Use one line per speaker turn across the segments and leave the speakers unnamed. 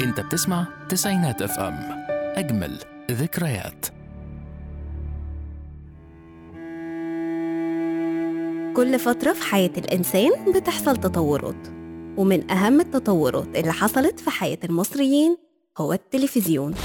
انت بتسمع تسعينات اف ام اجمل ذكريات
كل فترة في حياة الإنسان بتحصل تطورات ومن أهم التطورات اللي حصلت في حياة المصريين هو التلفزيون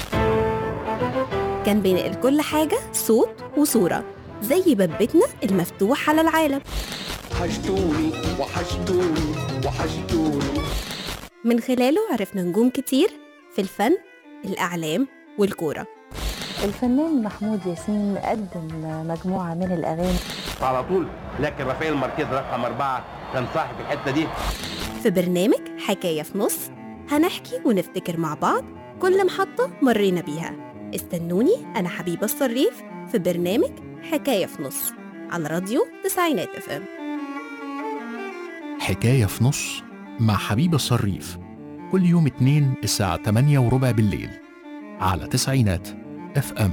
كان بينقل كل حاجة صوت وصورة زي باب بيتنا المفتوح على العالم
وحشتوني وحشتوني وحشتوني
من خلاله عرفنا نجوم كتير في الفن الإعلام والكورة
الفنان محمود ياسين قدم مجموعة من الأغاني
على طول لكن رافائيل ماركيز رقم أربعة كان صاحب الحتة دي
في برنامج حكاية في نص هنحكي ونفتكر مع بعض كل محطة مرينا بيها استنوني أنا حبيبة الصريف في برنامج حكاية في نص على راديو تسعينات اف ام
حكاية في نص مع حبيب الصريف كل يوم اتنين الساعة 8 وربع بالليل على تسعينات اف ام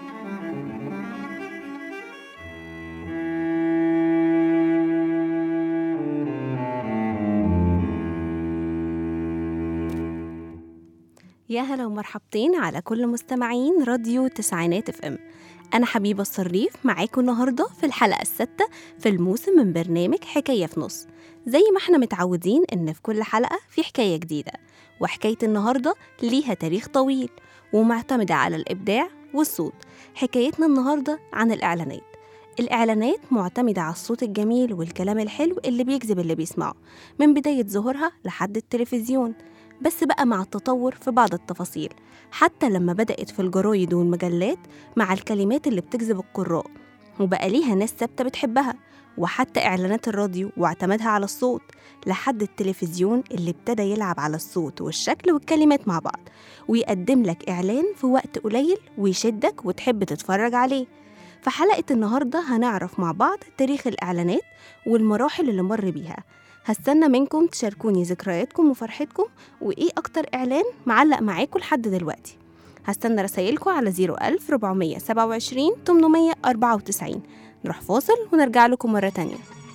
يا هلا ومرحبتين على كل مستمعين راديو تسعينات اف ام أنا حبيبة الصريف معاكم النهاردة في الحلقة السادسة في الموسم من برنامج حكاية في نص زي ما احنا متعودين إن في كل حلقة في حكاية جديدة وحكاية النهاردة ليها تاريخ طويل ومعتمدة على الإبداع والصوت حكايتنا النهاردة عن الإعلانات الإعلانات معتمدة على الصوت الجميل والكلام الحلو اللي بيجذب اللي بيسمعه من بداية ظهورها لحد التلفزيون بس بقى مع التطور في بعض التفاصيل حتى لما بدأت في الجرايد والمجلات مع الكلمات اللي بتجذب القراء وبقى ليها ناس ثابتة بتحبها وحتى إعلانات الراديو واعتمادها على الصوت لحد التلفزيون اللي ابتدى يلعب على الصوت والشكل والكلمات مع بعض ويقدم لك إعلان في وقت قليل ويشدك وتحب تتفرج عليه في حلقة النهاردة هنعرف مع بعض تاريخ الإعلانات والمراحل اللي مر بيها هستنى منكم تشاركوني ذكرياتكم وفرحتكم وإيه أكتر إعلان معلق معاكم لحد دلوقتي هستنى رسايلكم على 01000 427 894 نروح فاصل ونرجع لكم مرة تانية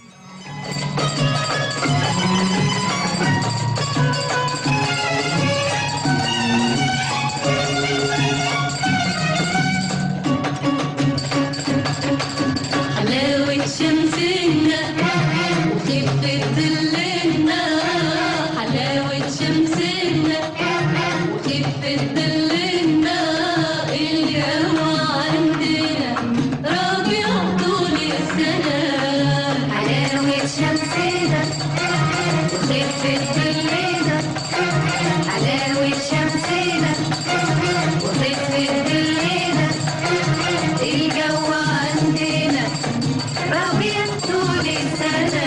حلاوة شمسنا وخفة ظلنا حلاوة شمسنا وخفة ظلنا الجو عندنا ربيع طول السنة حلاوة شمسنا وخفة ظلنا حلاوة شمسنا وخفة ظلنا الجو عندنا ربيع طول السنة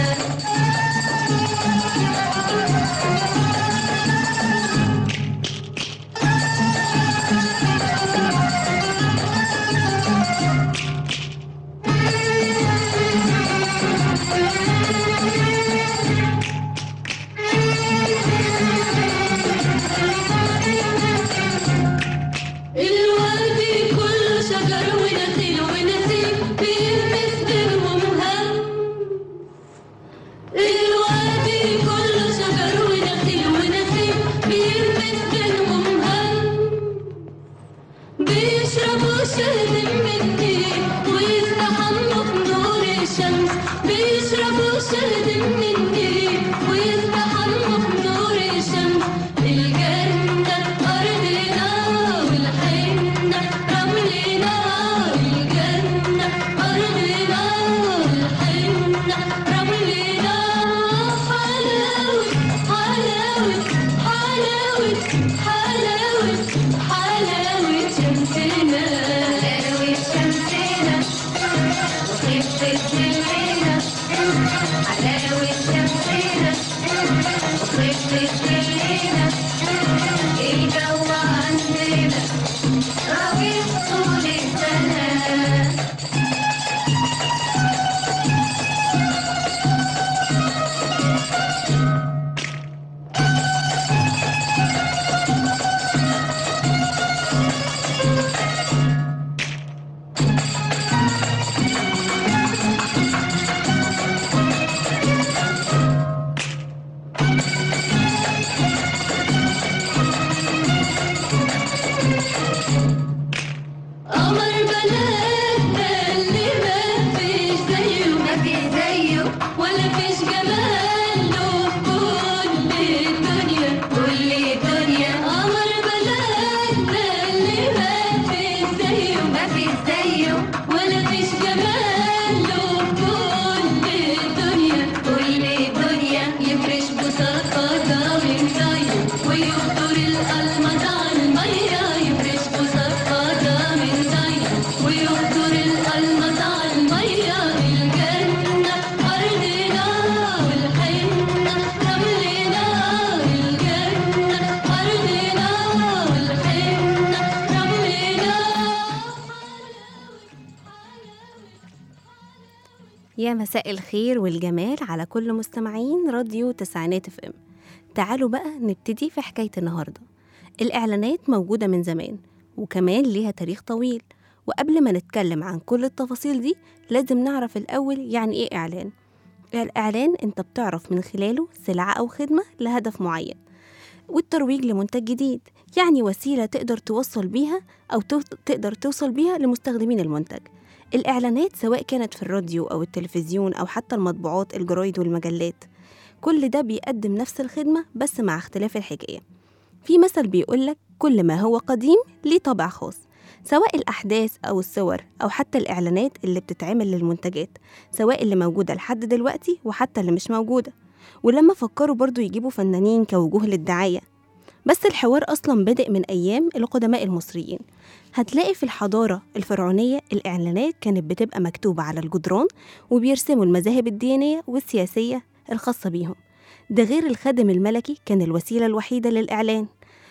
الوادي كله شجر ونخيل ونسيم بيلمس بينهم هم الوادي كله شجر ونخيل ونسيم بيلمس بينهم هم بيشربوا شهد من النيل ويستحموا في نور الشمس بيشربوا شهد من النيل ويستحموا في نور الشمس الجنة أرضنا والحنة رملنا الجنة أرضنا والحنة رملنا حلاوة حلاوة حلاوة حلاوة حلاوة شمسنا حلاوة شمسنا وخفة ظلنا حلاوة شمسنا وخفة ظلنا الجو عندنا ربيع طول السنة
يا مساء الخير والجمال على كل مستمعين راديو تسعينات اف ام تعالوا بقى نبتدي في حكاية النهاردة الإعلانات موجودة من زمان وكمان ليها تاريخ طويل وقبل ما نتكلم عن كل التفاصيل دي لازم نعرف الأول يعني إيه إعلان الإعلان أنت بتعرف من خلاله سلعة أو خدمة لهدف معين والترويج لمنتج جديد يعني وسيلة تقدر توصل بيها أو تو- تقدر توصل بيها لمستخدمين المنتج الإعلانات سواء كانت في الراديو أو التلفزيون أو حتى المطبوعات الجرايد والمجلات كل ده بيقدم نفس الخدمة بس مع اختلاف الحكاية في مثل بيقولك كل ما هو قديم ليه طابع خاص سواء الأحداث أو الصور أو حتى الإعلانات اللي بتتعمل للمنتجات سواء اللي موجودة لحد دلوقتي وحتى اللي مش موجودة ولما فكروا برضو يجيبوا فنانين كوجوه للدعاية بس الحوار أصلا بدأ من أيام القدماء المصريين هتلاقي في الحضارة الفرعونية الإعلانات كانت بتبقى مكتوبة على الجدران وبيرسموا المذاهب الدينية والسياسية الخاصة بيهم ده غير الخادم الملكي كان الوسيلة الوحيدة للإعلان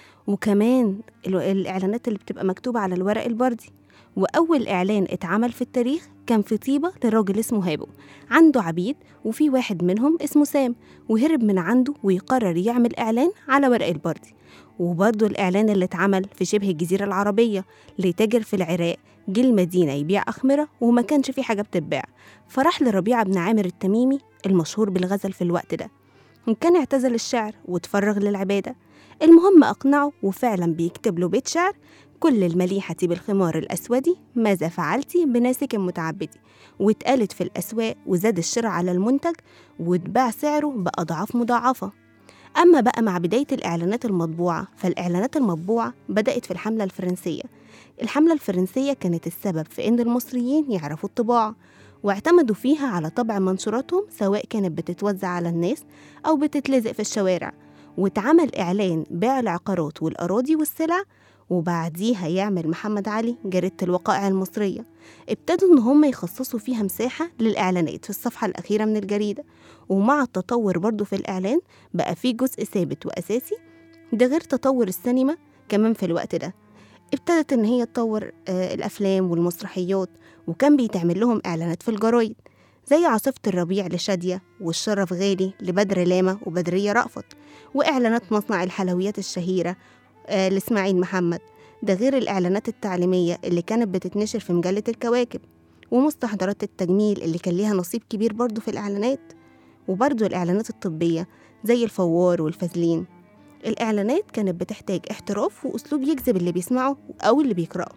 وكمان ال- الإعلانات اللي بتبقى مكتوبة على الورق البردي وأول إعلان اتعمل في التاريخ كان في طيبة لراجل اسمه هابو عنده عبيد وفي واحد منهم اسمه سام وهرب من عنده ويقرر يعمل إعلان على ورق البردي وبرضه الإعلان اللي اتعمل في شبه الجزيرة العربية لتاجر في العراق جه المدينة يبيع أخمرة وما كانش في حاجة بتتباع فراح لربيعة بن عامر التميمي المشهور بالغزل في الوقت ده وكان اعتزل الشعر وتفرغ للعبادة المهم أقنعه وفعلا بيكتب له بيت شعر كل المليحة بالخمار الأسود ماذا فعلت بناسك متعبدي واتقالت في الأسواق وزاد الشراء على المنتج واتباع سعره بأضعاف مضاعفة أما بقى مع بداية الإعلانات المطبوعة فالإعلانات المطبوعة بدأت في الحملة الفرنسية الحملة الفرنسية كانت السبب في إن المصريين يعرفوا الطباعة واعتمدوا فيها على طبع منشوراتهم سواء كانت بتتوزع على الناس أو بتتلزق في الشوارع واتعمل إعلان بيع العقارات والأراضي والسلع وبعديها يعمل محمد علي جريدة الوقائع المصرية ابتدوا إن هم يخصصوا فيها مساحة للإعلانات في الصفحة الأخيرة من الجريدة ومع التطور برضو في الإعلان بقى فيه جزء ثابت وأساسي ده غير تطور السينما كمان في الوقت ده ابتدت إن هي تطور آه، الأفلام والمسرحيات وكان بيتعمل لهم إعلانات في الجرايد زي عاصفة الربيع لشادية والشرف غالي لبدر لامة وبدرية رأفت وإعلانات مصنع الحلويات الشهيرة آه، لإسماعيل محمد ده غير الإعلانات التعليمية اللي كانت بتتنشر في مجلة الكواكب ومستحضرات التجميل اللي كان ليها نصيب كبير برضو في الإعلانات وبرضو الإعلانات الطبية زي الفوار والفازلين الإعلانات كانت بتحتاج احتراف وأسلوب يجذب اللي بيسمعه أو اللي بيقرأه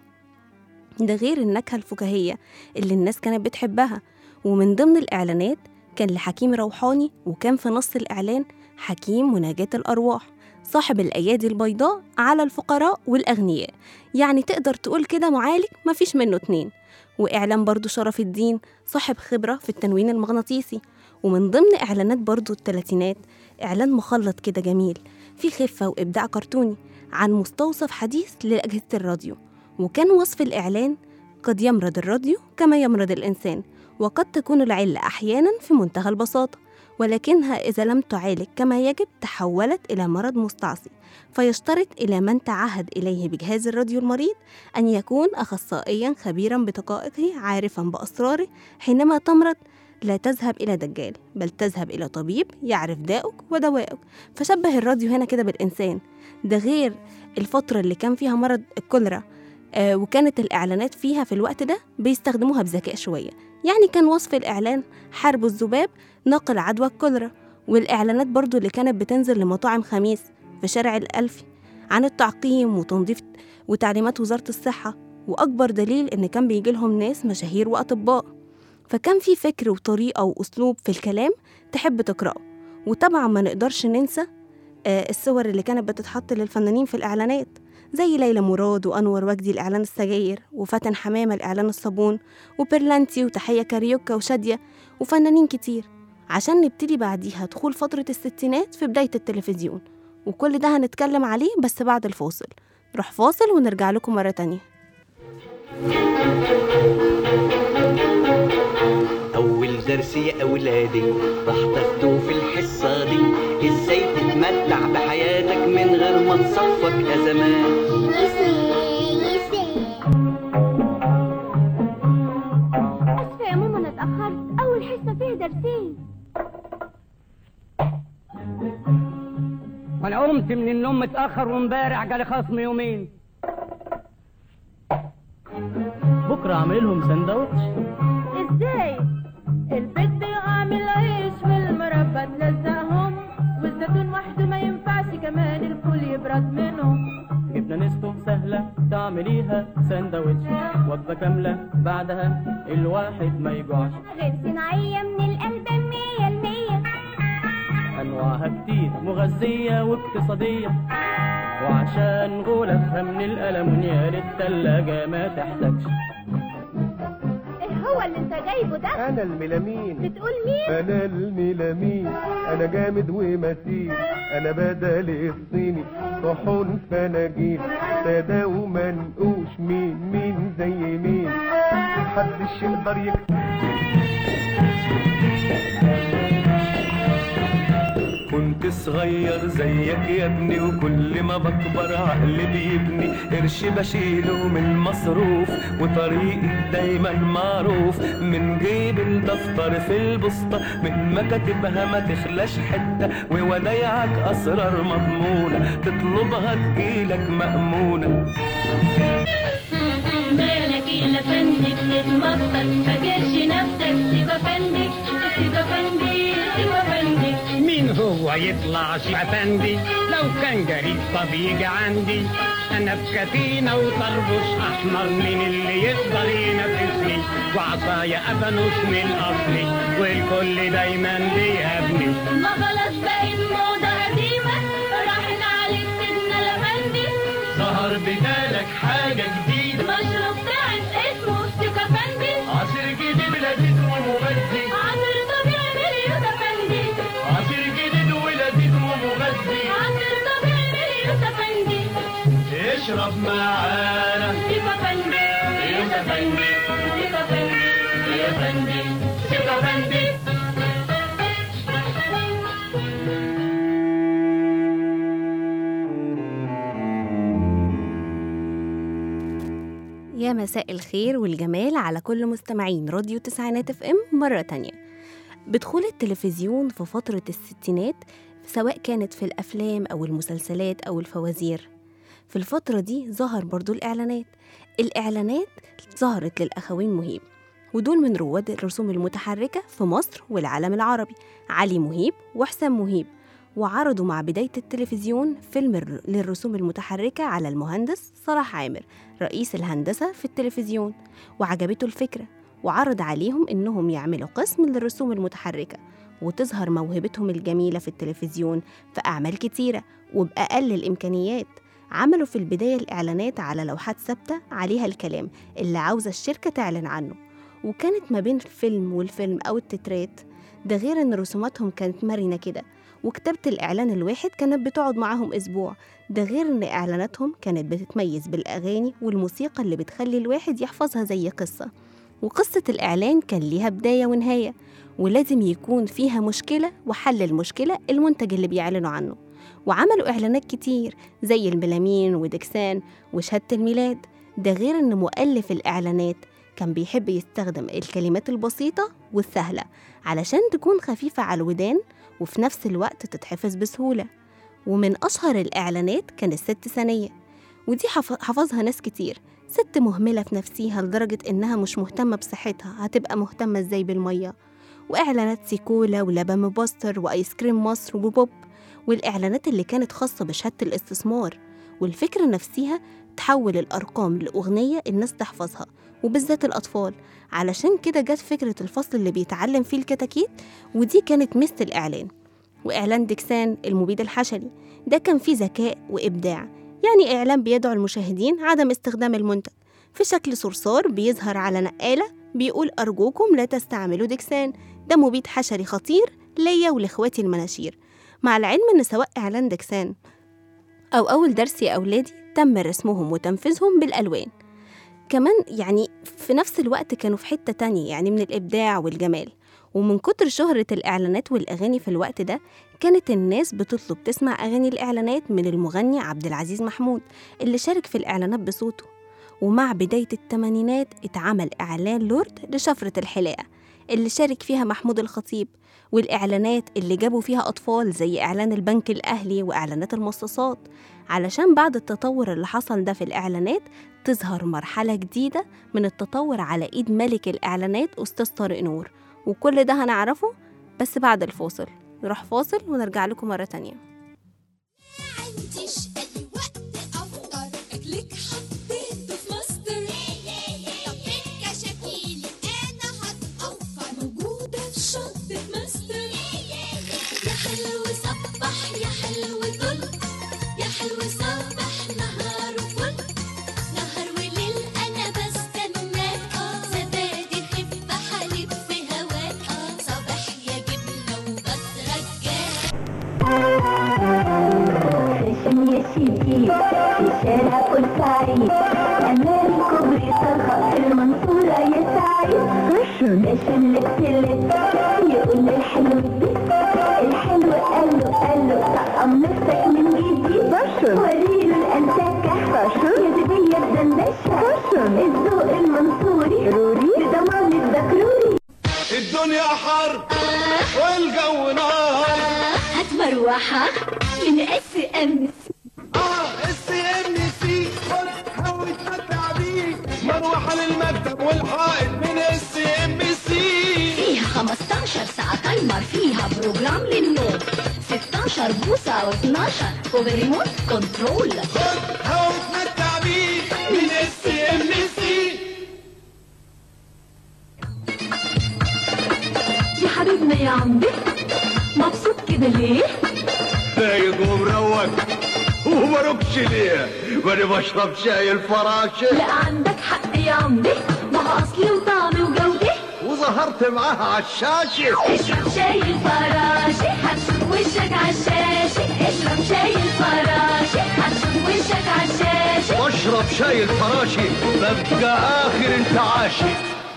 ده غير النكهة الفكاهية اللي الناس كانت بتحبها ومن ضمن الإعلانات كان لحكيم روحاني وكان في نص الإعلان حكيم مناجاة الأرواح صاحب الأيادي البيضاء على الفقراء والأغنياء يعني تقدر تقول كده معالج مفيش منه اتنين وإعلان برضو شرف الدين صاحب خبرة في التنوين المغناطيسي ومن ضمن إعلانات برضو التلاتينات إعلان مخلط كده جميل فيه خفة وإبداع كرتوني عن مستوصف حديث لأجهزة الراديو وكان وصف الإعلان قد يمرض الراديو كما يمرض الإنسان وقد تكون العلة أحيانا في منتهى البساطة ولكنها إذا لم تعالج كما يجب تحولت إلى مرض مستعصي فيشترط إلى من تعهد إليه بجهاز الراديو المريض أن يكون أخصائيا خبيرا بدقائقه عارفا بأسراره حينما تمرض لا تذهب إلى دجال بل تذهب إلى طبيب يعرف داؤك ودوائك فشبه الراديو هنا كده بالإنسان ده غير الفترة اللي كان فيها مرض الكوليرا آه وكانت الإعلانات فيها في الوقت ده بيستخدموها بذكاء شوية يعني كان وصف الإعلان حرب الذباب نقل عدوى الكوليرا والإعلانات برضو اللي كانت بتنزل لمطاعم خميس في شارع الألفي عن التعقيم وتنظيف وتعليمات وزارة الصحة وأكبر دليل إن كان بيجي لهم ناس مشاهير وأطباء فكان في فكر وطريقة وأسلوب في الكلام تحب تقرأه وطبعا ما نقدرش ننسى آه، الصور اللي كانت بتتحط للفنانين في الإعلانات زي ليلى مراد وأنور وجدي الإعلان السجاير وفاتن حمامة الإعلان الصابون وبرلانتي وتحية كاريوكا وشادية وفنانين كتير عشان نبتدي بعديها دخول فترة الستينات في بداية التلفزيون وكل ده هنتكلم عليه بس بعد الفاصل نروح فاصل ونرجع لكم مرة تانية
أول درس يا أولادي راح تاخدوه في الحصة دي إزاي تتمتع بحياتك من غير ما تصفك أزمات
اسفه يا ماما انا اتاخرت اول حصه وانا قمت من النوم متاخر وامبارح جالي خصم يومين
بكره اعمل لهم سندوتش
ازاي البيت بيعمل عيش والمربى تلزقهم والزيتون وحده ما ينفعش كمان الفول يبرد منهم
جبنه نستو سهله تعمليها سندوتش وجبه كامله بعدها الواحد ما يجوعش
غير صناعية من القلب مية المية
انواعها كتير مغذيه واقتصاديه وعشان غلافها من الالمونيا للتلاجة ما تحتاجش
ايه هو اللي انت جايبه ده
انا الميلامين
بتقول مين
انا الميلامين انا جامد ومتين انا بدل الصيني طحون فناجين سادة ومنقوش مين مين زي مين محدش يقدر يكتب
كنت صغير زيك يا ابني وكل ما بكبر عقلي بيبني قرش بشيله من مصروف وطريقي دايما معروف من جيب الدفتر في البسطة من مكاتبها ما تخلاش حتة وودايعك أسرار مضمونة تطلبها تجيلك مأمونة
مالك إلا فندك تتمطر فاكرش نفسك سيبا فندك سيبا فندك سيبا فندك
مين هو يطلع افندي لو كان جريء طب يجي عندي انا بكتينة وطربوش احمر من اللي يقدر ينافسني وعصايا ابانوس من اصلي والكل دايما بيهابني
ما خلاص بقت موضة قديمة راحت عليك سيدنا الأفندي
ظهر بدالك حاجة جديدة
مشروب طلعت اسمه سيكا فندي
عصير جديد لذيذ ومغذي
عصير طبيعي مليون أفندي
عصير جديد ولذيذ ومغذي
عصير طبيعي مليون أفندي
اشرب معانا
سيكا فندي سيكا فندي سيكا فندي سيكا فندي سيكا فندي
يا مساء الخير والجمال على كل مستمعين راديو تسعينات اف ام مرة تانية بدخول التلفزيون في فترة الستينات سواء كانت في الأفلام أو المسلسلات أو الفوازير في الفترة دي ظهر برضو الإعلانات الإعلانات ظهرت للأخوين مهيب ودول من رواد الرسوم المتحركة في مصر والعالم العربي علي مهيب وحسام مهيب وعرضوا مع بداية التلفزيون فيلم الر- للرسوم المتحركة على المهندس صلاح عامر رئيس الهندسة في التلفزيون وعجبته الفكرة وعرض عليهم إنهم يعملوا قسم للرسوم المتحركة وتظهر موهبتهم الجميلة في التلفزيون في أعمال كتيرة وبأقل الإمكانيات عملوا في البداية الإعلانات على لوحات ثابتة عليها الكلام اللي عاوزة الشركة تعلن عنه وكانت ما بين الفيلم والفيلم أو التترات ده غير إن رسوماتهم كانت مرنة كده وكتابة الإعلان الواحد كانت بتقعد معاهم أسبوع ده غير إن إعلاناتهم كانت بتتميز بالأغاني والموسيقى اللي بتخلي الواحد يحفظها زي قصة وقصة الإعلان كان ليها بداية ونهاية ولازم يكون فيها مشكلة وحل المشكلة المنتج اللي بيعلنوا عنه وعملوا إعلانات كتير زي الميلامين ودكسان وشهادة الميلاد ده غير إن مؤلف الإعلانات كان بيحب يستخدم الكلمات البسيطة والسهلة علشان تكون خفيفة على الودان وفي نفس الوقت تتحفظ بسهولة ومن أشهر الإعلانات كان الست ثانية ودي حف- حفظها ناس كتير ست مهملة في نفسيها لدرجة إنها مش مهتمة بصحتها هتبقى مهتمة إزاي بالمية وإعلانات سيكولا ولبن مبستر وآيس كريم مصر وبوب والإعلانات اللي كانت خاصة بشهادة الاستثمار والفكرة نفسها تحول الأرقام لأغنية الناس تحفظها وبالذات الأطفال علشان كده جت فكرة الفصل اللي بيتعلم فيه الكتاكيت ودي كانت مثل الإعلان وإعلان ديكسان المبيد الحشري ده كان فيه ذكاء وإبداع يعني إعلان بيدعو المشاهدين عدم استخدام المنتج في شكل صرصار بيظهر على نقالة بيقول أرجوكم لا تستعملوا ديكسان ده مبيد حشري خطير ليا ولإخواتي المناشير مع العلم إن سواء إعلان ديكسان أو أول درس يا أولادي تم رسمهم وتنفيذهم بالألوان كمان يعني في نفس الوقت كانوا في حتة تانية يعني من الإبداع والجمال ومن كتر شهرة الإعلانات والأغاني في الوقت ده كانت الناس بتطلب تسمع أغاني الإعلانات من المغني عبد العزيز محمود اللي شارك في الإعلانات بصوته ومع بداية التمانينات اتعمل إعلان لورد لشفرة الحلاقة اللي شارك فيها محمود الخطيب والإعلانات اللي جابوا فيها أطفال زي إعلان البنك الأهلي وإعلانات المصاصات علشان بعد التطور اللي حصل ده في الإعلانات تظهر مرحلة جديدة من التطور على إيد ملك الإعلانات أستاذ طارق نور وكل ده هنعرفه بس بعد الفاصل نروح فاصل ونرجع لكم مرة تانية
عنديش أي وقت أفطر أكلك حطيته في مصدر طب فين كشاكيلي أنا هتأخر موجودة في شط مصدر يا حلو صبح يا حلو طل يا حلو صبح نهار فل نهار وليل أنا بستناك زبادي خفة حليب في هواك صباح يا جبنة وبترجاك
خشن يا سيدي في شارع بورسعيد أمام كوبري طلخة في المنصورة يا سعيد خشن خشن لك لك يقول الحلو دي الحلو قال له قال له طقم نفسك من جديد خشن وريله الأنتكة خشن يا زبية بدندشة خشن الذوق المنصوري روري بضمان الدكروري
الدنيا حر والجو نار
هات مروحة من اس ام
اه اس ام سي هو يتمتع بيه مروحه للمكتب والحائط من اس ام سي
فيها 15 ساعة تايمر فيها بروجرام للنوم 16 بوصة و12 وبريموت كنترول
هو يتمتع بيه من اس ام سي
يا حبيبنا يا عمدي مبسوط كده ليه؟
فايق ومروق ومبروكش ليه وانا بشرب شاي الفراشه
لا عندك حق يا عمدي ما هو اصلي وطعمي وجودي
وظهرت معاها على الشاشه
اشرب شاي الفراشي هتشوف وشك عالشاشة اشرب شاي الفراشي هتشوف وشك عالشاشة
بشرب شاي الفراشي ببقى اخر انتعاشي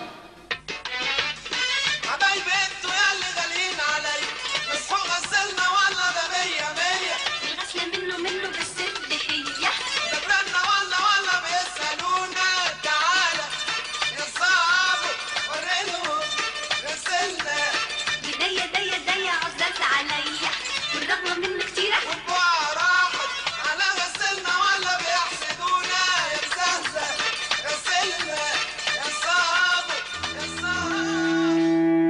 حبايبي انتوا يا اللي غاليين علي مسحوق غسلنا ولا ده مية مية
الغسلة منه منه بالسبحية
دبرنا ولا ولا بيسألونا تعالى يا صاحبي ورينهم غسلنا
ايديا ايديا ايديا عزلت عليا والرغم منه كتيرة
وبقى راحت على غسلنا ولا بيحسدونا يا مزهزه غسلنا يا صاحبي يا صاحبي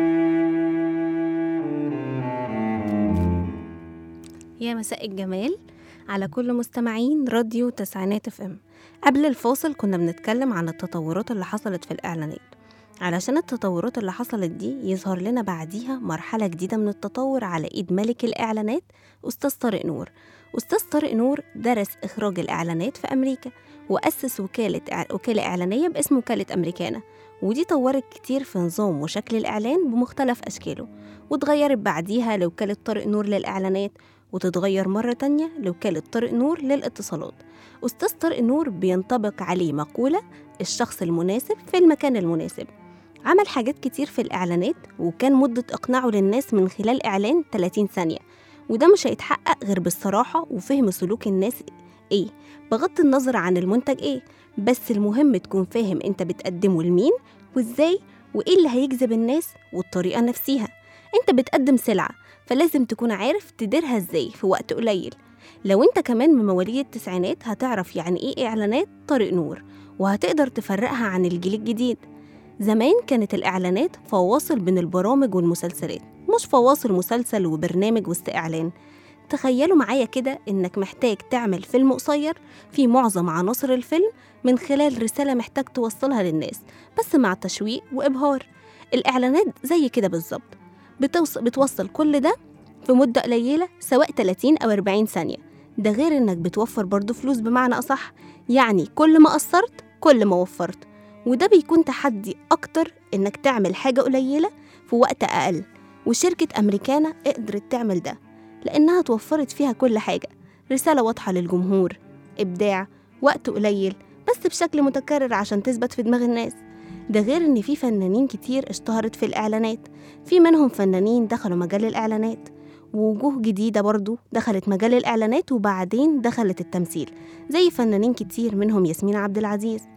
يا مساء الجمال على كل مستمعين راديو تسعينات اف ام قبل الفاصل كنا بنتكلم عن التطورات اللي حصلت في الإعلانات علشان التطورات اللي حصلت دي يظهر لنا بعديها مرحلة جديدة من التطور على إيد ملك الإعلانات أستاذ طارق نور أستاذ طارق نور درس إخراج الإعلانات في أمريكا وأسس وكالة إع- وكالة إعلانية باسم وكالة أمريكانا ودي طورت كتير في نظام وشكل الإعلان بمختلف أشكاله واتغيرت بعديها لوكالة طارق نور للإعلانات وتتغير مرة تانية لوكالة طارق نور للاتصالات أستاذ طارق نور بينطبق عليه مقولة الشخص المناسب في المكان المناسب عمل حاجات كتير في الإعلانات وكان مدة إقناعه للناس من خلال إعلان 30 ثانية وده مش هيتحقق غير بالصراحة وفهم سلوك الناس إيه بغض النظر عن المنتج إيه بس المهم تكون فاهم أنت بتقدمه لمين وإزاي وإيه اللي هيجذب الناس والطريقة نفسيها أنت بتقدم سلعة فلازم تكون عارف تديرها إزاي في وقت قليل لو أنت كمان من مواليد التسعينات هتعرف يعني إيه إعلانات طارق نور وهتقدر تفرقها عن الجيل الجديد زمان كانت الإعلانات فواصل بين البرامج والمسلسلات مش فواصل مسلسل وبرنامج وسط إعلان تخيلوا معايا كده إنك محتاج تعمل فيلم قصير فيه معظم عناصر الفيلم من خلال رسالة محتاج توصلها للناس بس مع تشويق وإبهار الإعلانات زي كده بالظبط بتوص... بتوصل كل ده في مدة قليلة سواء 30 أو 40 ثانية ده غير إنك بتوفر برضو فلوس بمعنى أصح يعني كل ما قصرت كل ما وفرت وده بيكون تحدي أكتر إنك تعمل حاجة قليلة في وقت أقل وشركة أمريكانا قدرت تعمل ده لأنها توفرت فيها كل حاجة رسالة واضحة للجمهور إبداع وقت قليل بس بشكل متكرر عشان تثبت في دماغ الناس ده غير إن في فنانين كتير اشتهرت في الإعلانات في منهم فنانين دخلوا مجال الإعلانات ووجوه جديدة برضو دخلت مجال الإعلانات وبعدين دخلت التمثيل زي فنانين كتير منهم ياسمين عبد العزيز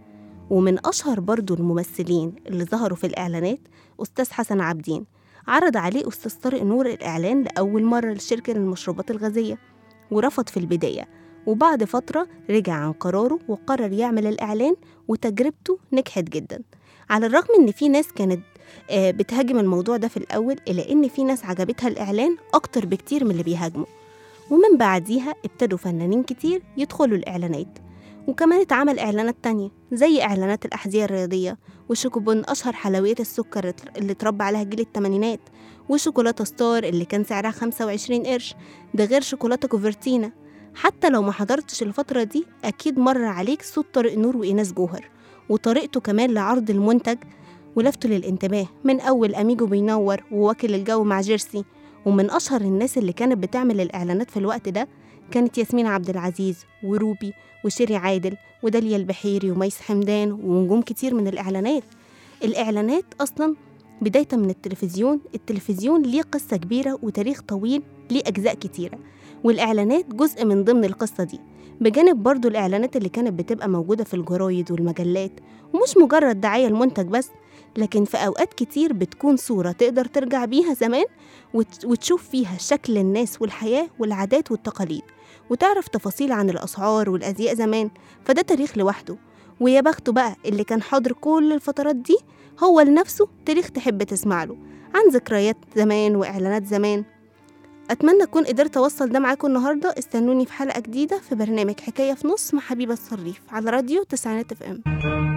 ومن أشهر برضو الممثلين اللي ظهروا في الإعلانات أستاذ حسن عابدين عرض عليه أستاذ طارق نور الإعلان لأول مرة للشركة للمشروبات الغازية ورفض في البداية وبعد فترة رجع عن قراره وقرر يعمل الإعلان وتجربته نجحت جدا على الرغم إن في ناس كانت آه، بتهاجم الموضوع ده في الأول إلا إن في ناس عجبتها الإعلان أكتر بكتير من اللي بيهاجموا ومن بعديها ابتدوا فنانين كتير يدخلوا الإعلانات وكمان اتعمل إعلانات تانية زي إعلانات الأحذية الرياضية وشوكوبون أشهر حلويات السكر اللي اتربى عليها جيل التمانينات وشوكولاتة ستار اللي كان سعرها 25 قرش ده غير شوكولاتة كوفرتينا حتى لو ما حضرتش الفترة دي أكيد مر عليك صوت طارق نور وإيناس جوهر وطريقته كمان لعرض المنتج ولفته للانتباه من أول أميجو بينور وواكل الجو مع جيرسي ومن أشهر الناس اللي كانت بتعمل الإعلانات في الوقت ده كانت ياسمين عبد العزيز وروبي وشيري عادل وداليا البحيري وميس حمدان ونجوم كتير من الإعلانات الإعلانات أصلا بداية من التلفزيون التلفزيون ليه قصة كبيرة وتاريخ طويل ليه أجزاء كتيرة والإعلانات جزء من ضمن القصة دي بجانب برضو الإعلانات اللي كانت بتبقى موجودة في الجرايد والمجلات ومش مجرد دعاية المنتج بس لكن في أوقات كتير بتكون صورة تقدر ترجع بيها زمان وت- وتشوف فيها شكل الناس والحياة والعادات والتقاليد وتعرف تفاصيل عن الأسعار والأزياء زمان فده تاريخ لوحده ويا بخته بقى اللي كان حاضر كل الفترات دي هو لنفسه تاريخ تحب تسمع له عن ذكريات زمان وإعلانات زمان أتمنى أكون قدرت أوصل ده معاكم النهاردة استنوني في حلقة جديدة في برنامج حكاية في نص مع حبيبة الصريف على راديو تسعينات اف ام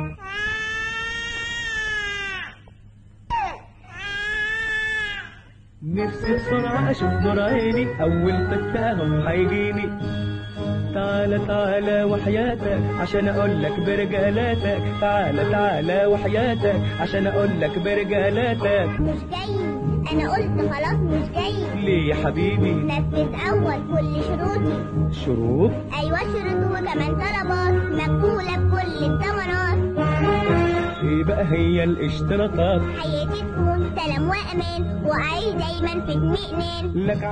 نفسي بسرعة أشوف نور عيني أول فتاهم هيجيني تعالى تعالى وحياتك عشان أقول لك برجالاتك تعالى تعالى وحياتك عشان أقول لك برجالاتك
مش جاي انا قلت خلاص مش جاي
ليه يا حبيبي
نفذ اول كل شروطي
شروط
ايوه شروط وكمان طلبات مقبوله بكل الثمرات
إيه بقى هي الاشتراطات
حياتي تكون سلام وامان واعيش دايما في اطمئنان
لك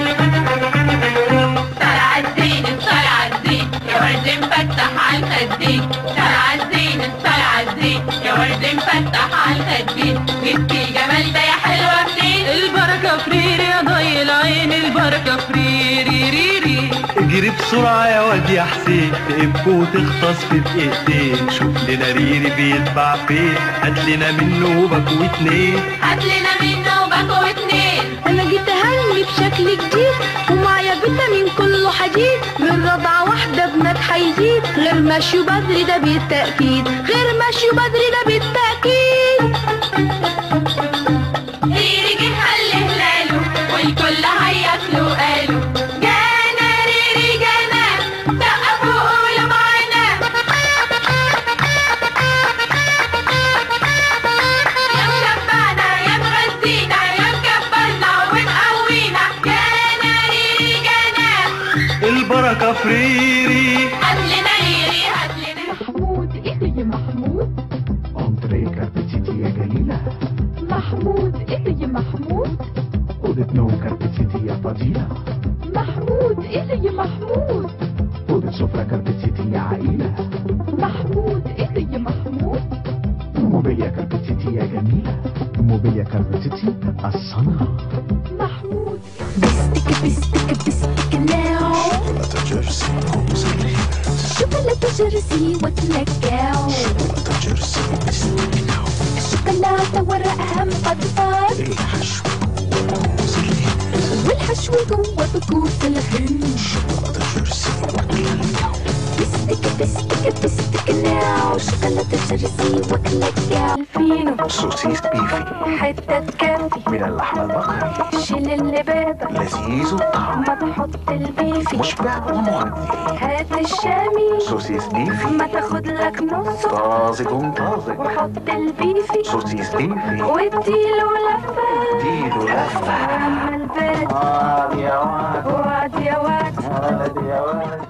طلع الزين طلع الزين يا ورد مفتح على الخدين طلع الزين طلع الزين يا ورد مفتح على الخدين جبت الجمال ده يا حلوة منين البركة فريري يا ضي العين البركة فريري ريري
اجري بسرعة يا واد يا حسين تقب وتختص في دقيقتين شوف لنا ريري بيتباع فين هات لنا منه باكو اتنين
هات لنا منه باكو اتنين
انا جيت اهني بشكل جديد ومعايا فيتامين كله حديد من رضعة واحدة ابنك هيزيد غير مشي بدري ده بالتأكيد غير مشي بدري ده بالتأكيد
ريري جه هل هلاله والكل هياكلوا قالوا جانا ريري جانا سقفوا قولوا معانا يا مشبعنا يا مغذينا يا مكبرنا ومقوينا جانا ريري جانا
البركة في ريري
هات لنا ريري هات لنا
محمود ايه يا محمود
انتريه كاربتسيتي يا جليلة
محمود ايه يا محمود
أوضة نوم كاربتسيتي يا فضيلة
محمود ايه يا محمود
أوضة سفرة كاربتسيتي يا عائلة
محمود ايه يا محمود
موبيليا كاربتسيتي يا جميلة موبيليا كاربتسيتي الصنعة
محمود بستك بستك بستك لاو
شوكولاتة جيرسي كوموسيلين
شوكولاتة جيرسي وتلكاو
شوكولاتة جيرسي بستك
الشوكولاتة ورقها مقطفات
الحشو كوموسيلين
والحشو جوه بكوس الغن
شوكولاتة جيرسي وكلاكاو
بستك بستك بستك لاو شوكولاتة جيرسي وكلكاو فينو
سوسيس بيفي
حتة كافي
من اللحم البقري
شيل اللبابة
لذيذ الطعم
ما تحط البيفي
مشبع ومغذي
هات الشامي
سوسيس بيفي
ما تاخد لك نص
طازج طازج
وحط البيفي
سوسيس بيفي
واديله لفة
اديله لفة
أما البيت
آه يا واد
وعد يا واد
ولد يا ولد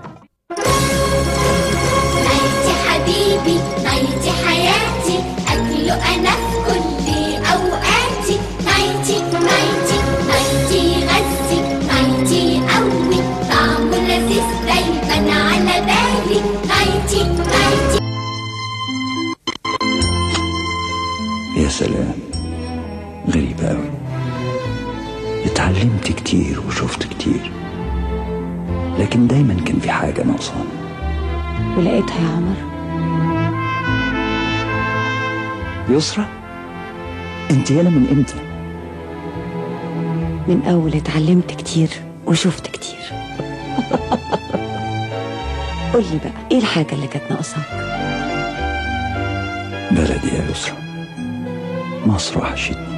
نايتي حبيبي نايتي حياتي أكله أنا في كل أوقاتي نايتي نايتي نايتي غزي نايتي قوي طعمه لذيذ دايما على بالي نايتي نايتي
كتير لكن دايما كان في حاجة ناقصاني
ولقيتها يا عمر
يسرى انت هنا من امتى
من أول اتعلمت كتير وشفت كتير قولي بقى ايه الحاجة اللي كانت ناقصاك
بلدي يا يسرى مصر وحشتني